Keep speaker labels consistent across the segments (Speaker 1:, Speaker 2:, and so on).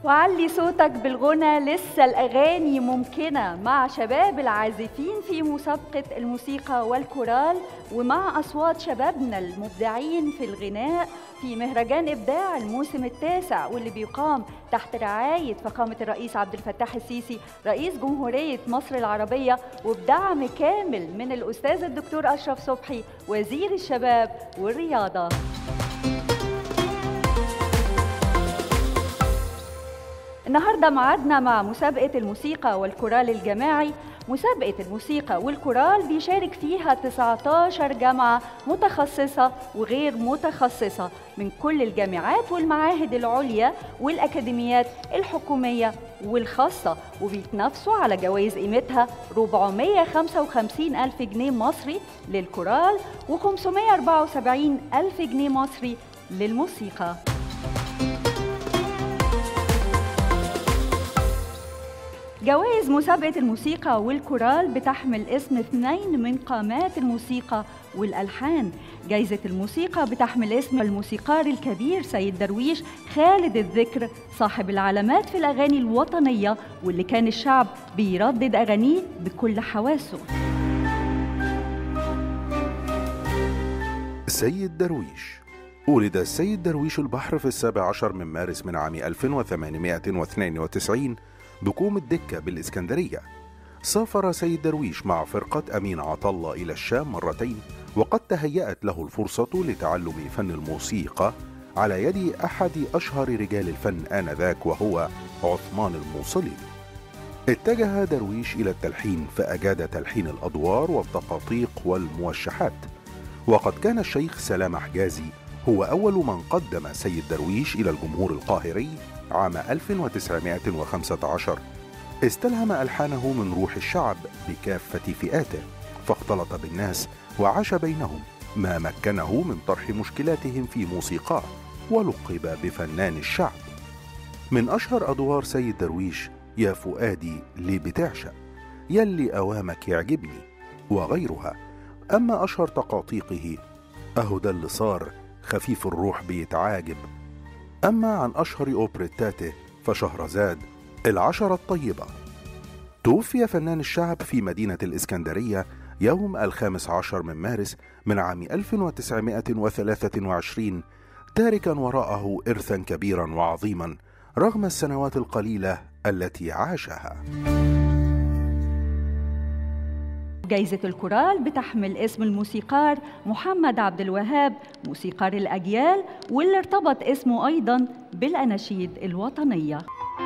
Speaker 1: وعلي صوتك بالغنى لسه الأغاني ممكنة مع شباب العازفين في مسابقة الموسيقى والكورال ومع أصوات شبابنا المبدعين في الغناء في مهرجان إبداع الموسم التاسع واللي بيقام تحت رعاية فخامة الرئيس عبد الفتاح السيسي رئيس جمهورية مصر العربية وبدعم كامل من الأستاذ الدكتور أشرف صبحي وزير الشباب والرياضة النهارده معادنا مع مسابقة الموسيقى والكورال الجماعي مسابقة الموسيقى والكورال بيشارك فيها 19 جامعة متخصصة وغير متخصصة من كل الجامعات والمعاهد العليا والأكاديميات الحكومية والخاصة وبيتنافسوا على جوائز قيمتها 455 ألف جنيه مصري للكورال و574 ألف جنيه مصري للموسيقى جوائز مسابقة الموسيقى والكورال بتحمل اسم اثنين من قامات الموسيقى والألحان جايزة الموسيقى بتحمل اسم الموسيقار الكبير سيد درويش خالد الذكر صاحب العلامات في الأغاني الوطنية واللي كان الشعب بيردد أغانيه بكل حواسه
Speaker 2: سيد درويش ولد السيد درويش البحر في السابع عشر من مارس من عام 1892 بكوم الدكة بالإسكندرية سافر سيد درويش مع فرقة أمين عطلة إلى الشام مرتين وقد تهيأت له الفرصة لتعلم فن الموسيقى على يد أحد أشهر رجال الفن آنذاك وهو عثمان الموصلي اتجه درويش إلى التلحين فأجاد تلحين الأدوار والتقاطيق والموشحات وقد كان الشيخ سلام حجازي هو أول من قدم سيد درويش إلى الجمهور القاهري عام 1915 استلهم ألحانه من روح الشعب بكافة فئاته فاختلط بالناس وعاش بينهم ما مكنه من طرح مشكلاتهم في موسيقاه ولقب بفنان الشعب من أشهر أدوار سيد درويش يا فؤادي ليه بتعشق يلي أوامك يعجبني وغيرها أما أشهر تقاطيقه أهو ده اللي صار خفيف الروح بيتعاجب أما عن أشهر أوبريتاته فشهرزاد العشرة الطيبة توفي فنان الشعب في مدينة الإسكندرية يوم الخامس عشر من مارس من عام 1923 تاركا وراءه إرثا كبيرا وعظيما رغم السنوات القليلة التي عاشها
Speaker 1: جايزة الكورال بتحمل اسم الموسيقار محمد عبد الوهاب موسيقار الأجيال واللي ارتبط اسمه أيضا بالأناشيد الوطنية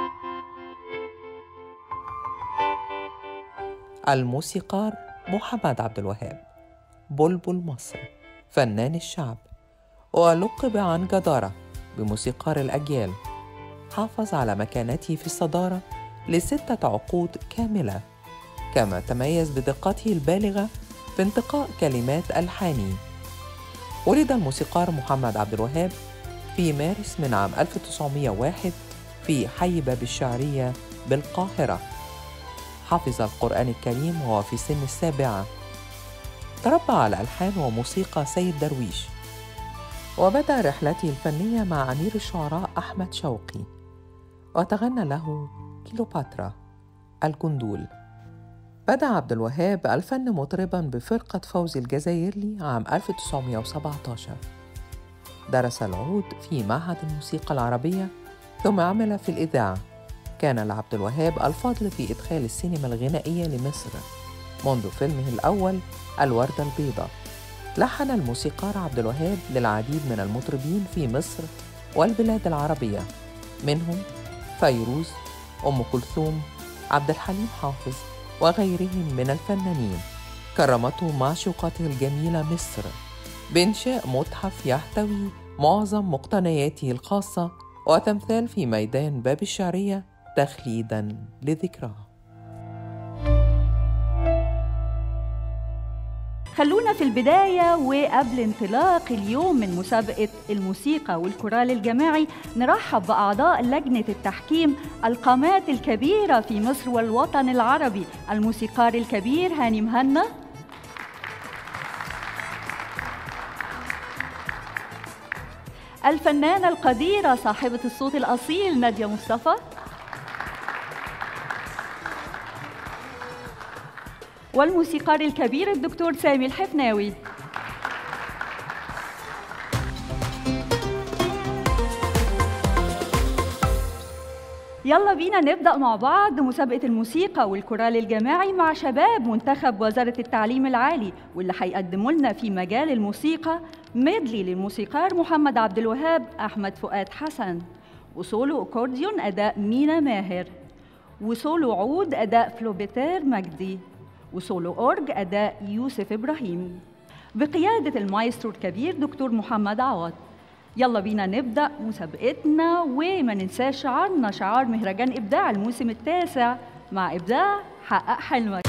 Speaker 3: الموسيقار محمد عبد الوهاب بلبل مصر فنان الشعب ولقب عن جدارة بموسيقار الأجيال حافظ على مكانته في الصدارة لستة عقود كاملة كما تميز بدقته البالغة في انتقاء كلمات ألحانه ولد الموسيقار محمد عبد الوهاب في مارس من عام 1901 في حي باب الشعرية بالقاهرة حفظ القرآن الكريم وهو في سن السابعة تربى على ألحان وموسيقى سيد درويش وبدأ رحلته الفنية مع أمير الشعراء أحمد شوقي وتغنى له كيلوباترا الجندول بدأ عبد الوهاب الفن مطربا بفرقة فوزي الجزائري عام 1917 درس العود في معهد الموسيقى العربية ثم عمل في الإذاعة كان لعبد الوهاب الفضل في إدخال السينما الغنائية لمصر منذ فيلمه الأول الوردة البيضاء لحن الموسيقار عبد الوهاب للعديد من المطربين في مصر والبلاد العربية منهم فيروز أم كلثوم عبد الحليم حافظ وغيرهم من الفنانين كرمته معشوقته الجميلة مصر بإنشاء متحف يحتوي معظم مقتنياته الخاصة وتمثال في ميدان باب الشعرية تخليدا لذكراه
Speaker 1: خلونا في البداية وقبل انطلاق اليوم من مسابقة الموسيقى والكورال الجماعي نرحب بأعضاء لجنة التحكيم القامات الكبيرة في مصر والوطن العربي الموسيقار الكبير هاني مهنا الفنانة القديرة صاحبة الصوت الأصيل نادية مصطفى والموسيقار الكبير الدكتور سامي الحفناوي يلا بينا نبدأ مع بعض مسابقة الموسيقى والكورال الجماعي مع شباب منتخب وزارة التعليم العالي واللي هيقدموا لنا في مجال الموسيقى ميدلي للموسيقار محمد عبد الوهاب أحمد فؤاد حسن وسولو أكورديون أداء مينا ماهر وسولو عود أداء فلوبيتير مجدي وسولو أورج أداء يوسف إبراهيم بقيادة المايسترو الكبير دكتور محمد عوض يلا بينا نبدأ مسابقتنا وما ننساش شعارنا شعار مهرجان إبداع الموسم التاسع مع إبداع حقق حلمك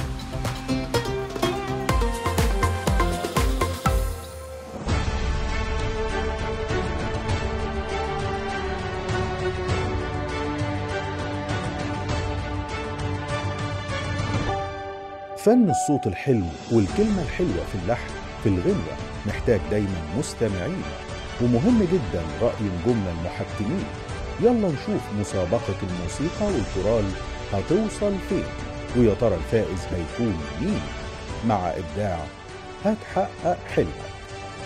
Speaker 2: فن الصوت الحلو والكلمة الحلوة في اللحن في الغنوة محتاج دايما مستمعين ومهم جدا رأي الجملة المحكمين يلا نشوف مسابقة الموسيقى والكورال هتوصل فين ويا ترى الفائز هيكون مين مع إبداع هتحقق حلمك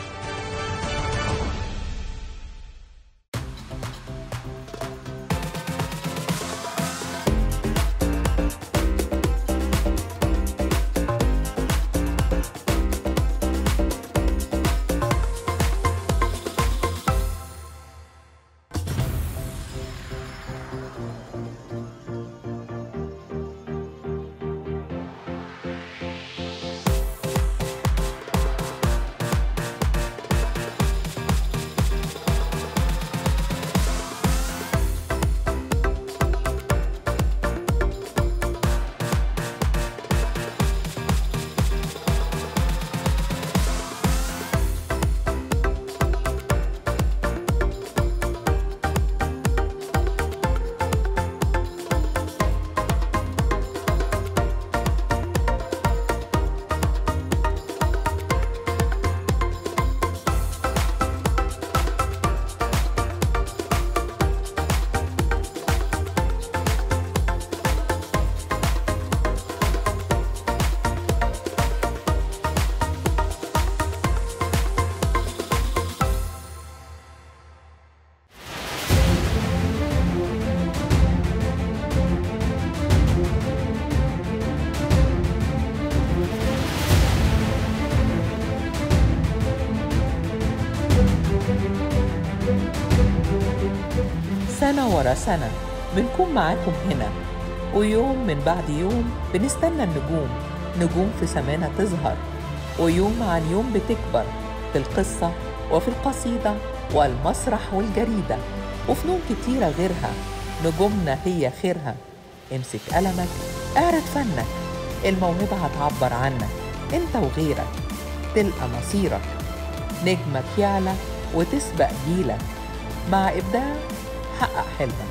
Speaker 3: سنة ورا سنة بنكون معاكم هنا ويوم من بعد يوم بنستنى النجوم نجوم في سمانا تظهر ويوم عن يوم بتكبر في القصة وفي القصيدة والمسرح والجريدة وفنون كتيرة غيرها نجومنا هي خيرها امسك قلمك اعرض فنك الموهبة هتعبر عنك انت وغيرك تلقى مصيرك نجمك يعلى وتسبق جيلك مع إبداع حقق حلمك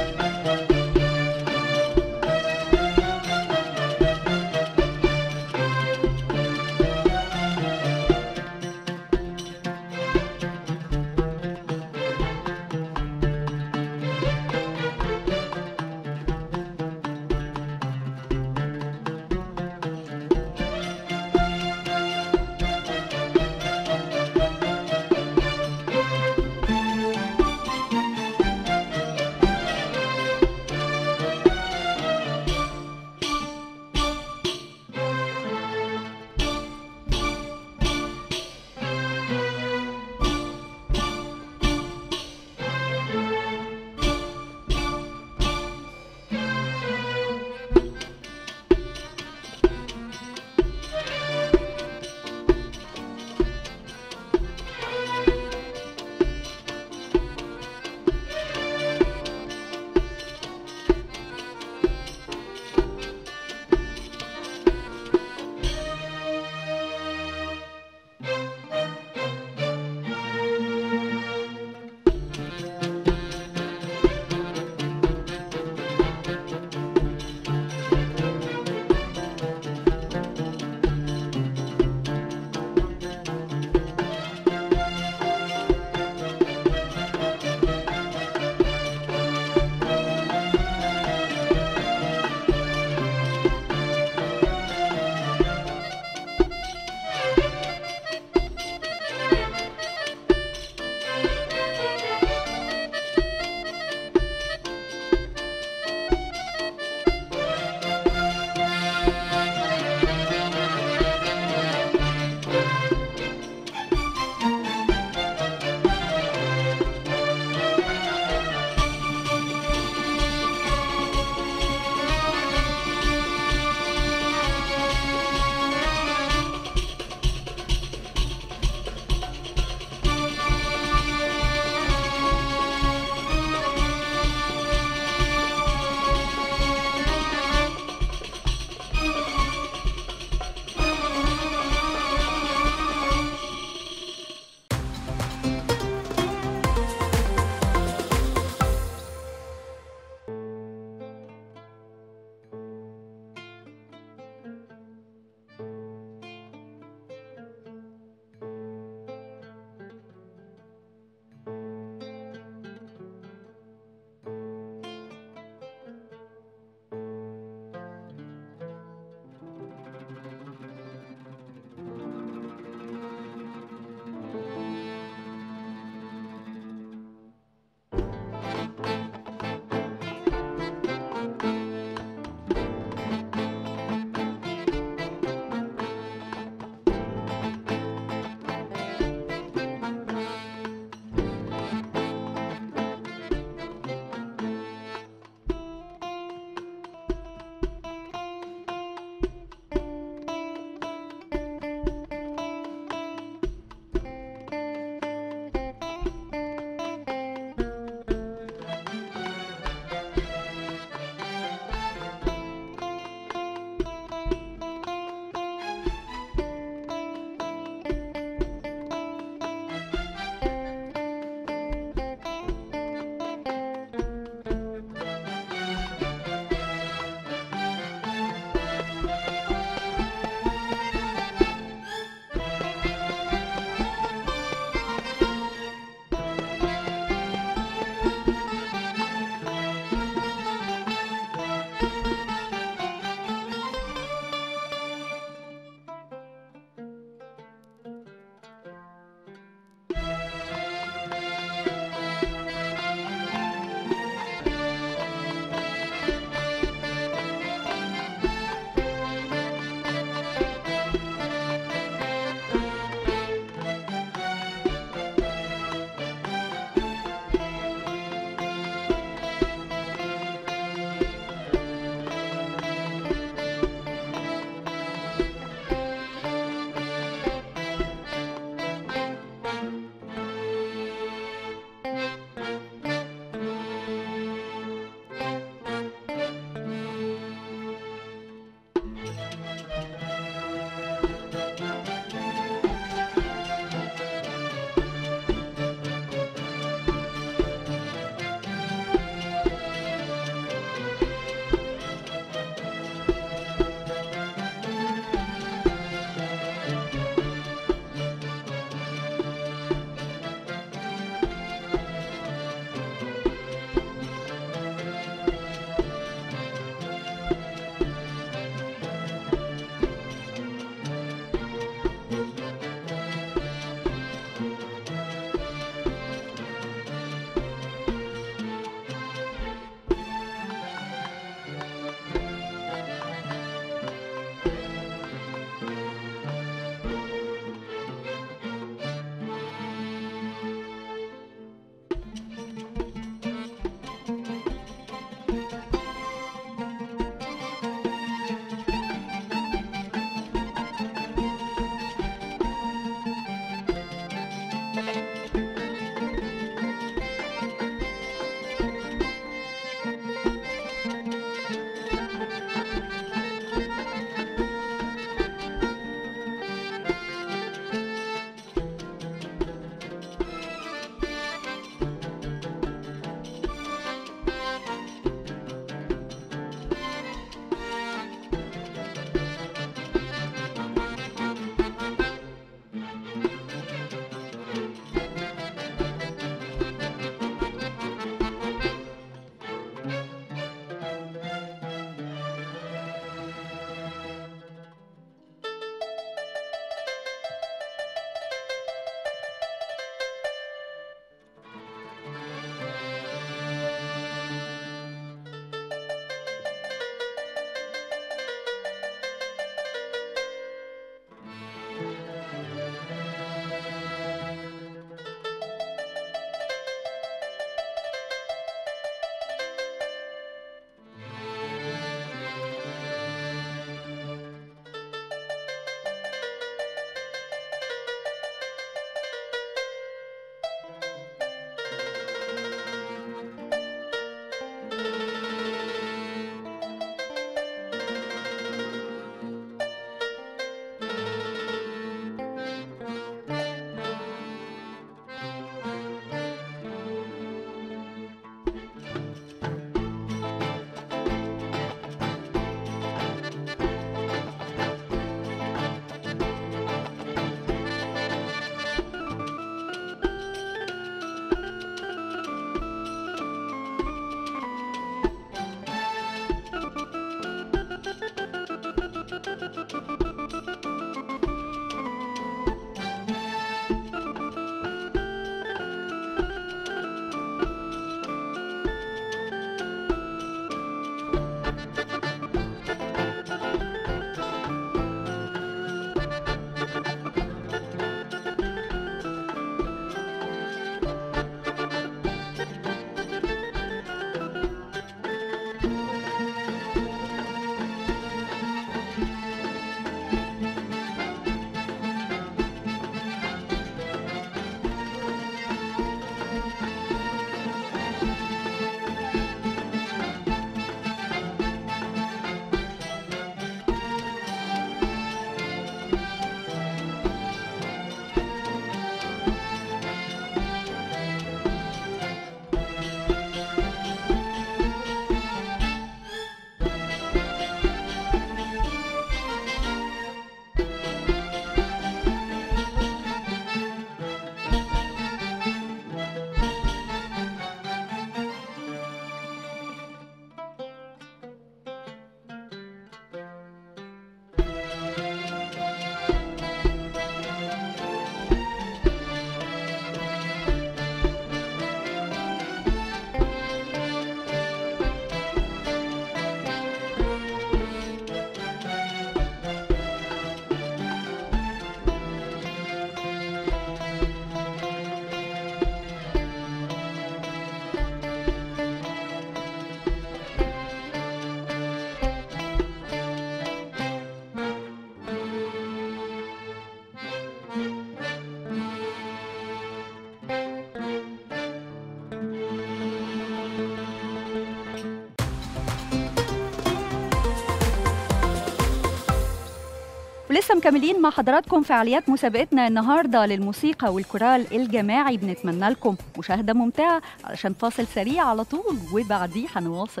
Speaker 1: ولسه مكملين مع حضراتكم فعاليات مسابقتنا النهارده للموسيقى والكورال الجماعي بنتمنى لكم مشاهده ممتعه علشان فاصل سريع على طول وبعديه هنواصل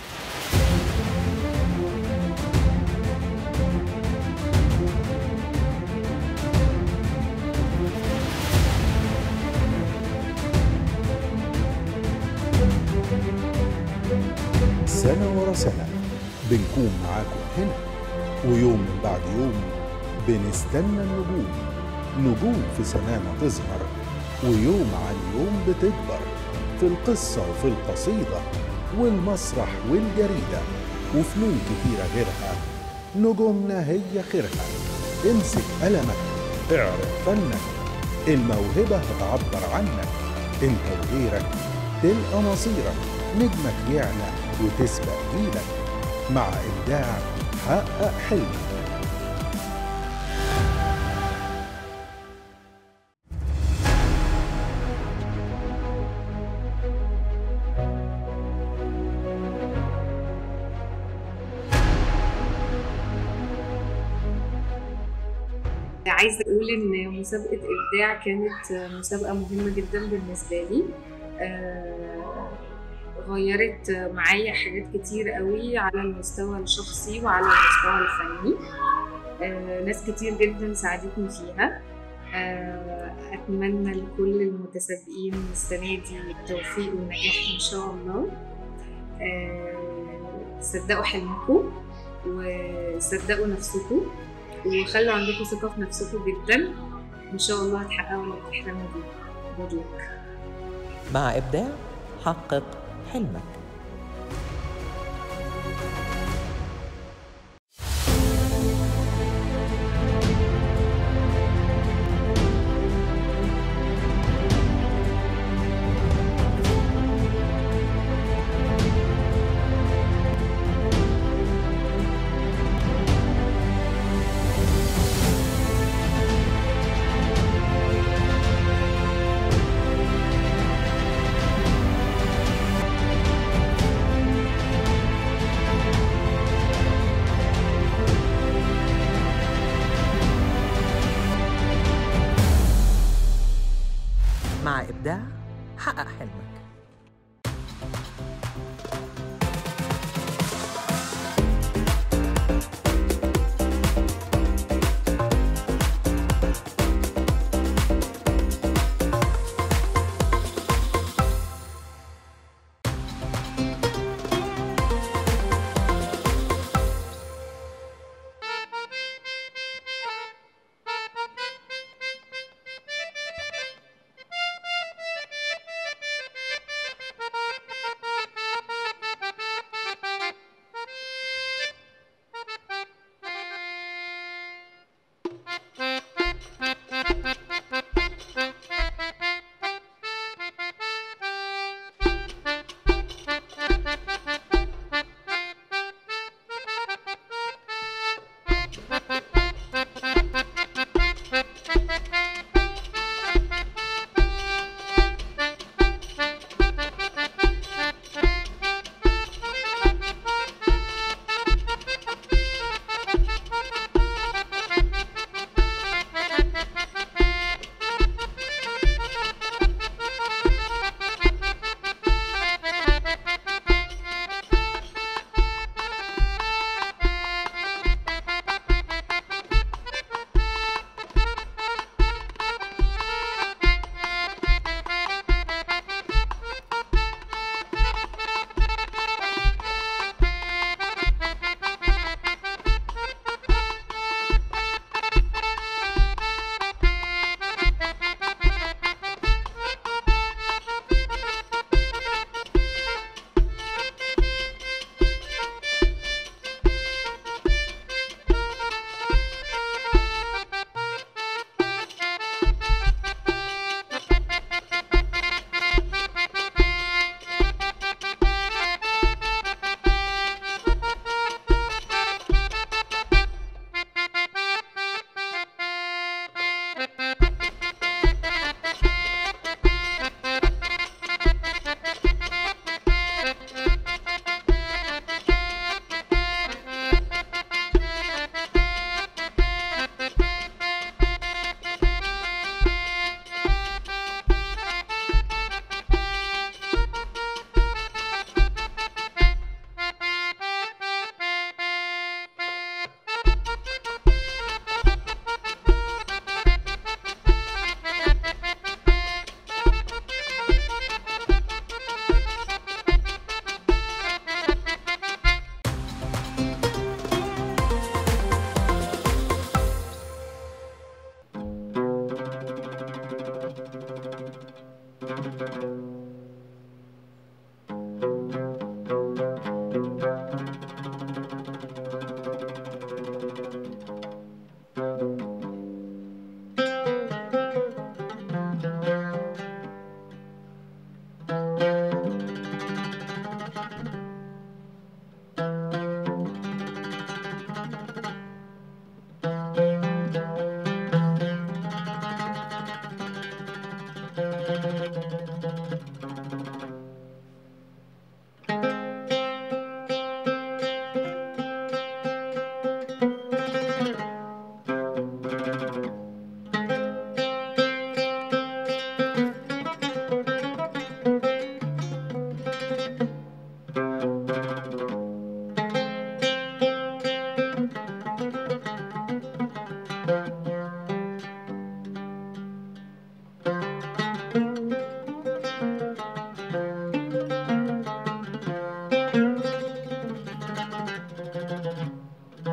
Speaker 2: سنة ورا سنة بنكون معاكم هنا ويوم من بعد يوم بنستنى النجوم نجوم في سمانا تظهر ويوم عن يوم بتكبر في القصة وفي القصيدة والمسرح والجريدة وفنون كتيرة غيرها نجومنا هي خيرها امسك قلمك اعرض فنك الموهبة هتعبر عنك انت وغيرك تلقى مصيرك نجمك يعلى وتسبق جيلك مع إبداع حقق حلمك
Speaker 4: عايزة أقول إن مسابقة إبداع كانت مسابقة مهمة جدا بالنسبة لي آه، غيرت معايا حاجات كتير قوي على المستوى الشخصي وعلى المستوى الفني آه، ناس كتير جدا ساعدتني فيها آه، أتمنى لكل المتسابقين السنة دي التوفيق والنجاح إن شاء الله آه، صدقوا حلمكم وصدقوا نفسكم وخلوا عندكم ثقة في نفسكم جدا إن شاء الله هتحققوا اللي بتحلموا بيه good luck.
Speaker 3: مع إبداع حقق حلمك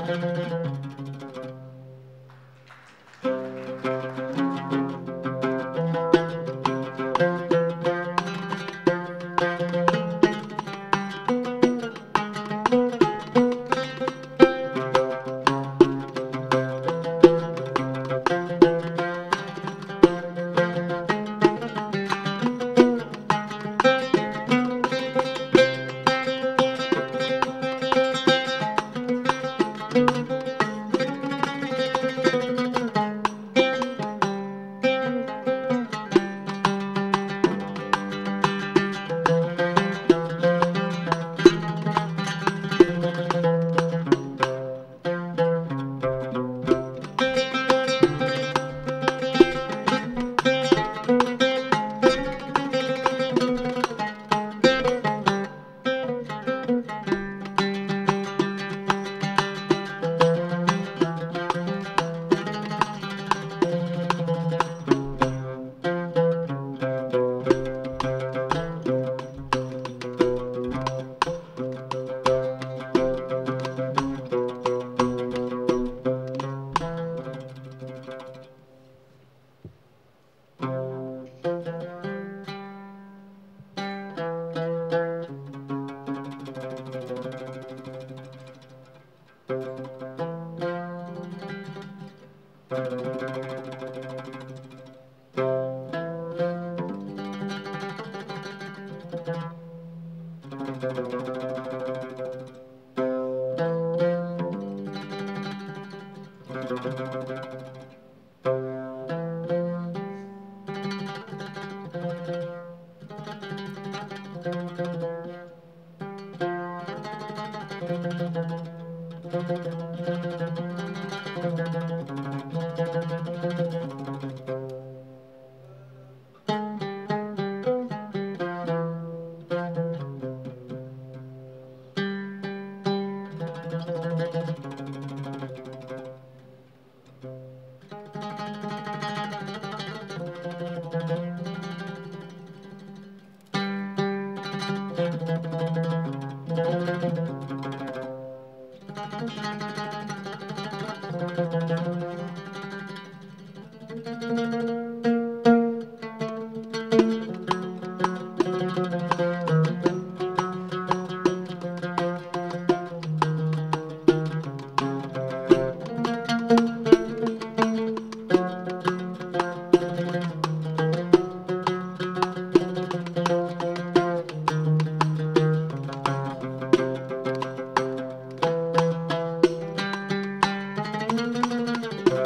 Speaker 4: Thank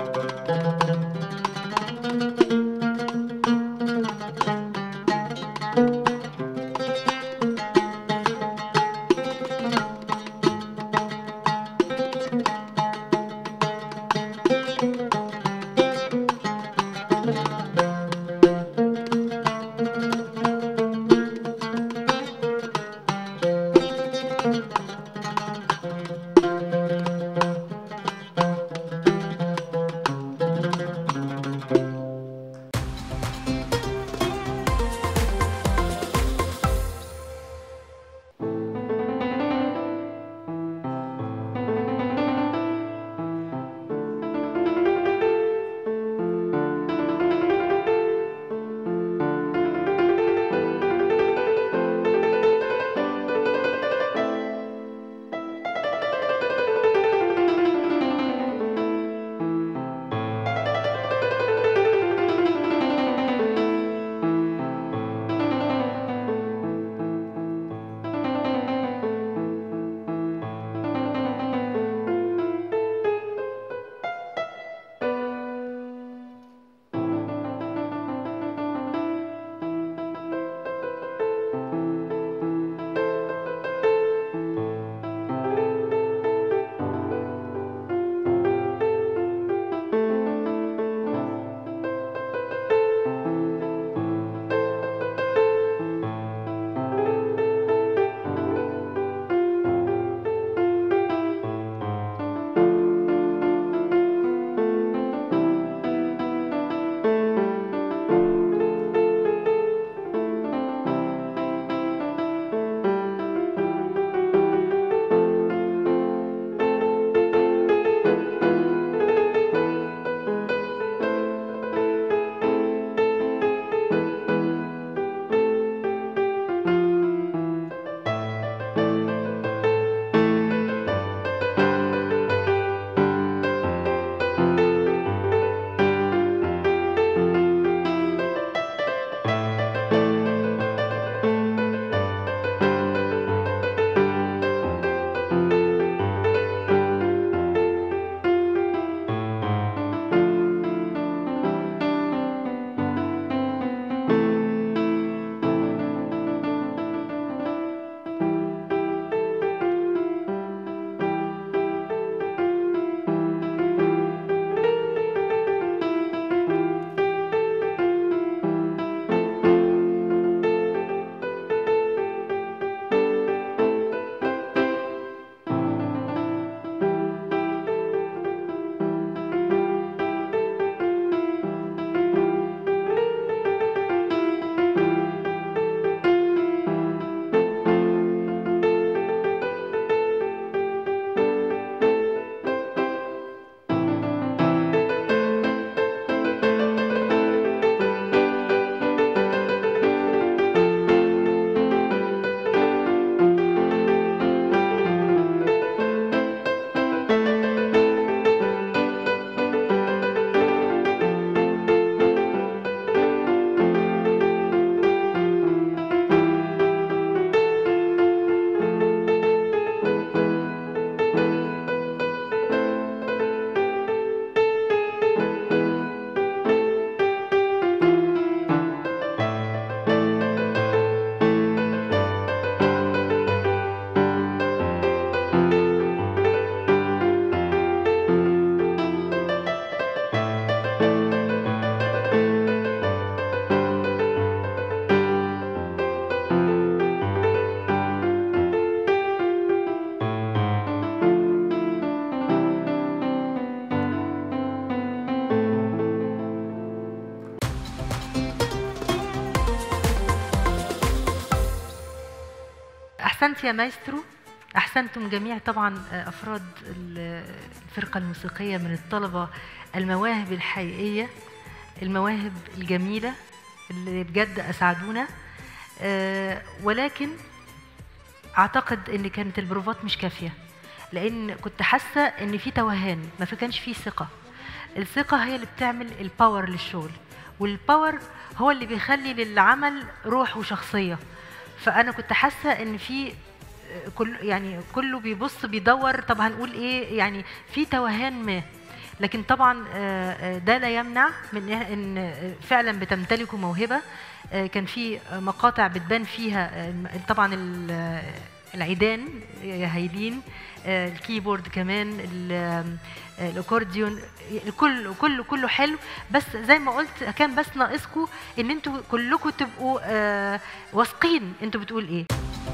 Speaker 5: احسنت يا مايسترو احسنتم جميع طبعا آه، افراد ال- الفرقه الموسيقيه من الطلبه المواهب الحقيقيه المواهب الجميله اللي بجد اسعدونا آه، ولكن اعتقد ان كانت البروفات مش كافيه لان كنت حاسه ان في توهان ما في كانش في ثقه الثقه هي اللي بتعمل الباور للشغل والباور هو اللي بيخلي للعمل روح وشخصيه فانا كنت حاسه ان في كل يعني كله بيبص بيدور طب هنقول ايه يعني في توهان ما لكن طبعا آه، آه، ده لا يمنع من إن- ان آه، فعلا بتمتلكوا موهبه آه، كان في مقاطع بتبان فيها آه، الم- طبعا ال- آه، العيدان يا هايلين آه، الكيبورد كمان ال- آه، الاكورديون كله كله كله حلو بس زي ما قلت كان بس ناقصكم ان انتوا كلكم تبقوا آه، واثقين انتوا بتقول ايه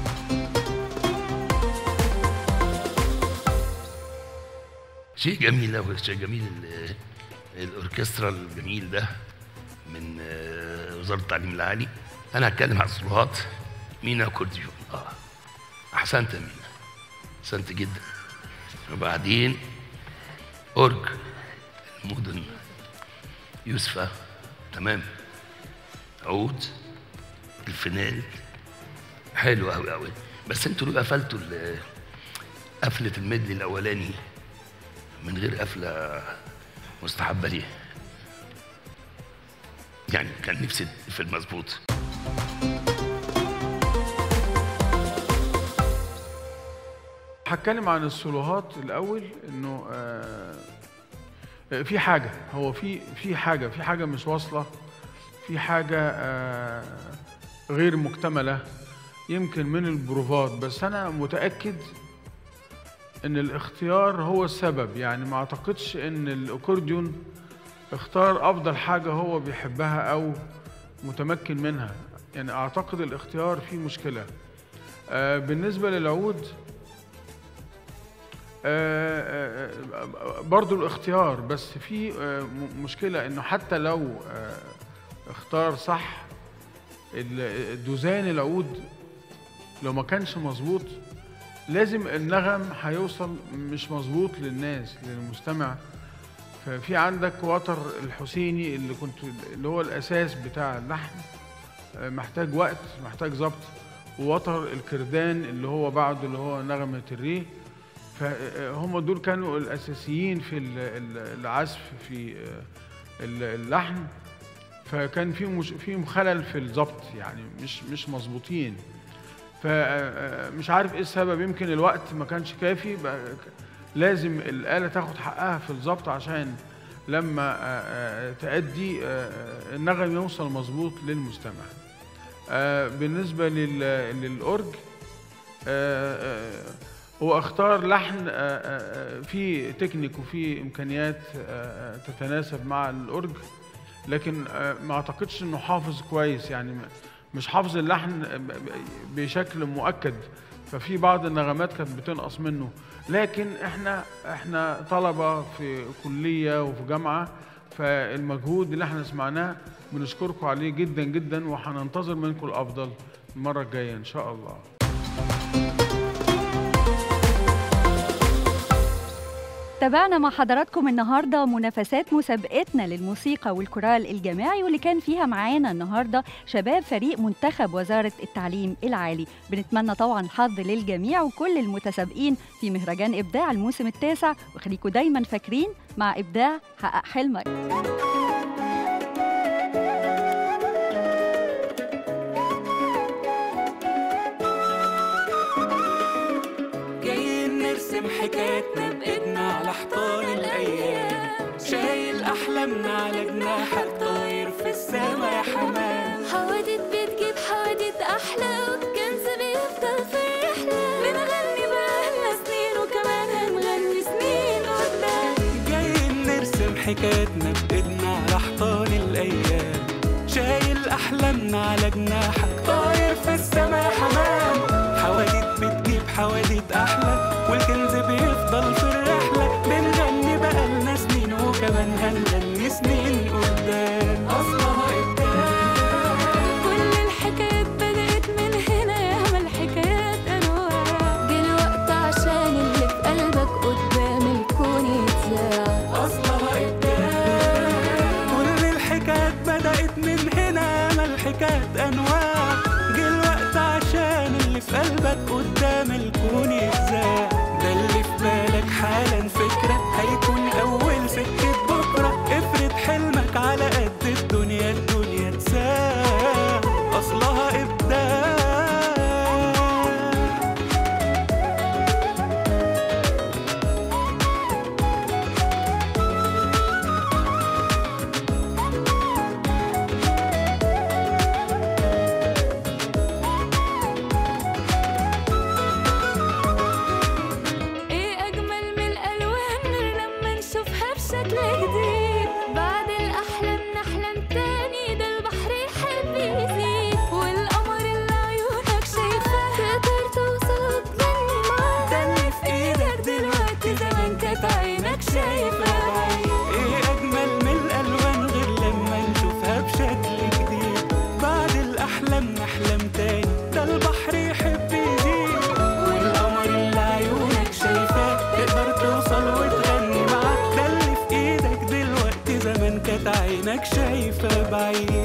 Speaker 6: شيء جميل أوي شيء جميل ال- الأوركسترا الجميل ده من آه، وزارة التعليم العالي أنا هتكلم على الصلوات مينا أكورديون آه أحسنت يا مينا أحسنت جدا وبعدين أورج المدن يوسفة تمام عود الفنال حلو أوي أوي بس انتوا ليه قفلتوا ال- قفلة الميدلي الأولاني من غير قفلة مستحبة ليه؟ يعني كان نفسي في المظبوط
Speaker 7: هتكلم عن السولوهات الاول انه آه، في حاجه هو في في حاجه في حاجه مش واصله في حاجه آه، غير مكتمله يمكن من البروفات بس انا متاكد ان الاختيار هو السبب يعني ما اعتقدش ان الاكورديون اختار افضل حاجه هو بيحبها او متمكن منها يعني اعتقد الاختيار فيه مشكله آه، بالنسبه للعود آه، آه، برضو الاختيار بس في آه، م- مشكلة انه حتى لو آه، اختار صح ال- دوزان العود لو ما كانش مظبوط لازم النغم هيوصل مش مظبوط للناس للمستمع ففي عندك وتر الحسيني اللي كنت اللي هو الاساس بتاع اللحن آه، محتاج وقت محتاج ظبط ووتر الكردان اللي هو بعده اللي هو نغمة الري فهم دول كانوا الاساسيين في ال- ال- العزف في آه، ال- اللحن فكان فيهم مش فيهم خلل في الضبط يعني مش مش مظبوطين فمش عارف ايه السبب يمكن الوقت ما كانش كافي بقى ك- لازم الآلة تاخد حقها في الضبط عشان لما آه، آه، تأدي آه، آه، النغم يوصل مظبوط للمستمع آه، بالنسبة لل- للأورج آه، آه، هو اختار لحن آه، آه، آه، فيه تكنيك وفيه امكانيات آه، آه، تتناسب مع الاورج لكن آه، ما اعتقدش انه حافظ كويس يعني م- مش حافظ اللحن ب- ب- بشكل مؤكد ففي بعض النغمات كانت بتنقص منه لكن احنا احنا طلبه في كليه وفي جامعه فالمجهود اللي احنا سمعناه بنشكركم عليه جدا جدا وهننتظر منكم الافضل المره الجايه ان شاء الله
Speaker 1: تابعنا مع حضراتكم النهارده منافسات مسابقتنا للموسيقى والكورال الجماعي واللي كان فيها معانا النهارده شباب فريق منتخب وزاره التعليم العالي بنتمنى طبعا الحظ للجميع وكل المتسابقين في مهرجان ابداع الموسم التاسع وخليكم دايما فاكرين مع ابداع حقق حلمك
Speaker 8: جايين نرسم حكايتنا بإيدنا على حيطان الأيام شايل أحلامنا على جناحك طاير في السما يا حمام
Speaker 9: حوادث بتجيب حوادث أحلى والكنز بيفضل في الرحلة بنغني بقالنا سنين وكمان هنغني سنين قدام
Speaker 8: جايين نرسم حكايتنا بإيدنا على حيطان الأيام شايل أحلامنا على جناحك طاير في السما يا حمام حوادث بتجيب حوادث أحلى والكنز بيفضل في الرحلة بنغني بقالنا سنين وكمان هنغني سنين قدام أصلها إبداع
Speaker 9: كل الحكايات بدأت من هنا ياما الحكايات أنواع
Speaker 8: بعيد